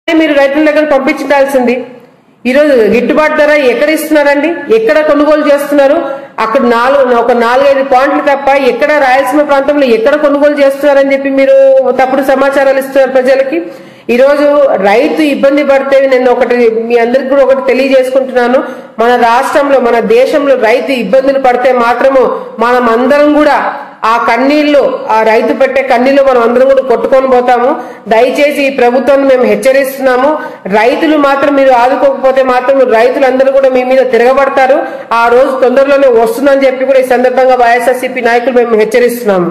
మీరు రైతుల దగ్గర పంపించాల్సింది ఈరోజు గిట్టుబాటు ధర ఎక్కడ ఇస్తున్నారండి ఎక్కడ కొనుగోలు చేస్తున్నారు అక్కడ నాలుగు ఒక నాలుగైదు పాయింట్లు తప్ప ఎక్కడ రాయలసీమ ప్రాంతంలో ఎక్కడ కొనుగోలు చేస్తున్నారని చెప్పి మీరు తప్పుడు సమాచారాలు ఇస్తున్నారు ప్రజలకి ఈ రోజు రైతు ఇబ్బంది పడితే నేను ఒకటి మీ అందరికి కూడా ఒకటి తెలియజేసుకుంటున్నాను మన రాష్ట్రంలో మన దేశంలో రైతు ఇబ్బందులు పడితే మాత్రము మనం అందరం కూడా ఆ కన్నీళ్లు ఆ రైతు పెట్టే కన్నీళ్లు మనం అందరం కూడా కొట్టుకొని పోతాము దయచేసి ఈ ప్రభుత్వాన్ని మేము హెచ్చరిస్తున్నాము రైతులు మాత్రం మీరు ఆదుకోకపోతే మాత్రం రైతులందరూ కూడా మీ మీద తిరగబడతారు ఆ రోజు తొందరలోనే వస్తుందని చెప్పి కూడా ఈ సందర్భంగా వైఎస్ఆర్సీపీ నాయకులు మేము హెచ్చరిస్తున్నాము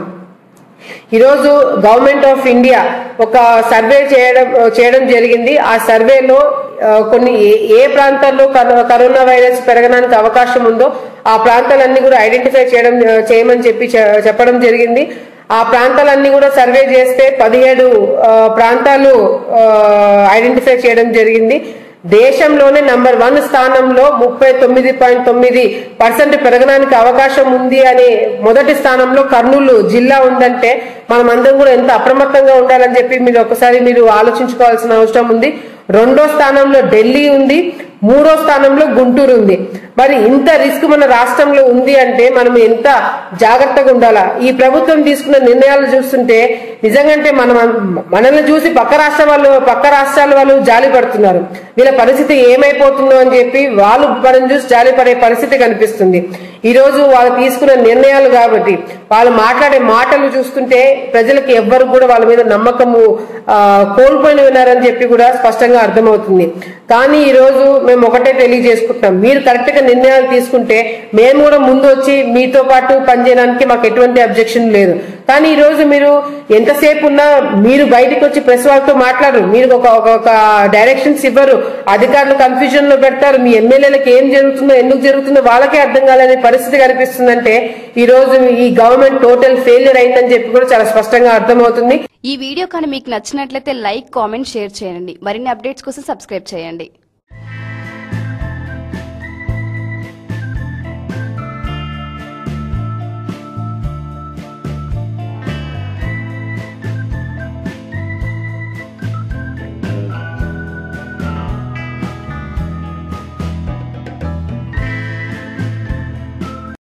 ఈరోజు గవర్నమెంట్ ఆఫ్ ఇండియా ఒక సర్వే చేయడం చేయడం జరిగింది ఆ సర్వేలో ఆ, కొన్ని ఏ- ఏ ప్రాంతాల్లో కరో- కరోనా వైరస్ పెరగడానికి అవకాశం ఉందో ఆ ప్రాంతాలన్నీ కూడా ఐడెంటిఫై చేయడం ఆ, చేయమని చెప్పి చె- చెప్పడం జరిగింది ఆ ప్రాంతాలన్నీ కూడా సర్వే చేస్తే పదిహేడు ఆ, ప్రాంతాలు ఐడెంటిఫై చేయడం జరిగింది దేశంలోనే నంబర్ వన్ స్థానంలో ముప్పై తొమ్మిది పాయింట్ తొమ్మిది పర్సెంట్ పెరగడానికి అవకాశం ఉంది అని మొదటి స్థానంలో కర్నూలు జిల్లా ఉందంటే మనం అందరం కూడా ఎంత అప్రమత్తంగా ఉండాలని చెప్పి మీరు ఒకసారి మీరు ఆలోచించుకోవాల్సిన అవసరం ఉంది రెండో స్థానంలో ఢిల్లీ ఉంది మూడో స్థానంలో గుంటూరు ఉంది మరి ఇంత రిస్క్ మన రాష్ట్రంలో ఉంది అంటే మనం ఎంత జాగ్రత్తగా ఉండాలా ఈ ప్రభుత్వం తీసుకున్న నిర్ణయాలు చూస్తుంటే నిజంగానే మనం మనల్ని చూసి పక్క రాష్ట్ర వాళ్ళు పక్క రాష్ట్రాల వాళ్ళు జాలి పడుతున్నారు వీళ్ళ పరిస్థితి ఏమైపోతుందో అని చెప్పి వాళ్ళు మనం చూసి జాలి పడే పరిస్థితి కనిపిస్తుంది ఈ రోజు వాళ్ళు తీసుకున్న నిర్ణయాలు కాబట్టి వాళ్ళు మాట్లాడే మాటలు చూస్తుంటే ప్రజలకు ఎవ్వరు కూడా వాళ్ళ మీద నమ్మకము ఆ, కోల్పోయిన విన్నారని చెప్పి కూడా స్పష్టంగా అర్థమవుతుంది కానీ ఈ రోజు మేము ఒకటే తెలియజేసుకుంటున్నాం మీరు కరెక్ట్ గా నిర్ణయాలు తీసుకుంటే మేము కూడా ముందు వచ్చి మీతో పాటు పనిచేయడానికి మాకు ఎటువంటి అబ్జెక్షన్ లేదు కానీ ఈ రోజు మీరు ఎంతసేపు ఉన్నా మీరు బయటకు వచ్చి ప్రెస్ వాళ్ళతో మాట్లాడరు మీరు ఒక ఒక- ఒక డైరెక్షన్స్ ఇవ్వరు అధికారులు కన్ఫ్యూజన్ లో పెడతారు మీ ఎమ్మెల్యేలకు ఏం జరుగుతుందో ఎందుకు జరుగుతుందో వాళ్ళకే అర్థం కాలేని పరిస్థితి కనిపిస్తుందంటే ఈ రోజు ఈ గవర్నమెంట్ టోటల్ ఫెయిలియర్ అయిందని చెప్పి కూడా చాలా స్పష్టంగా అర్థమవుతుంది ఈ వీడియో కానీ మీకు నచ్చినట్లయితే లైక్ కామెంట్ షేర్ చేయండి మరిన్ని అప్డేట్స్ కోసం సబ్స్క్రైబ్ చేయండి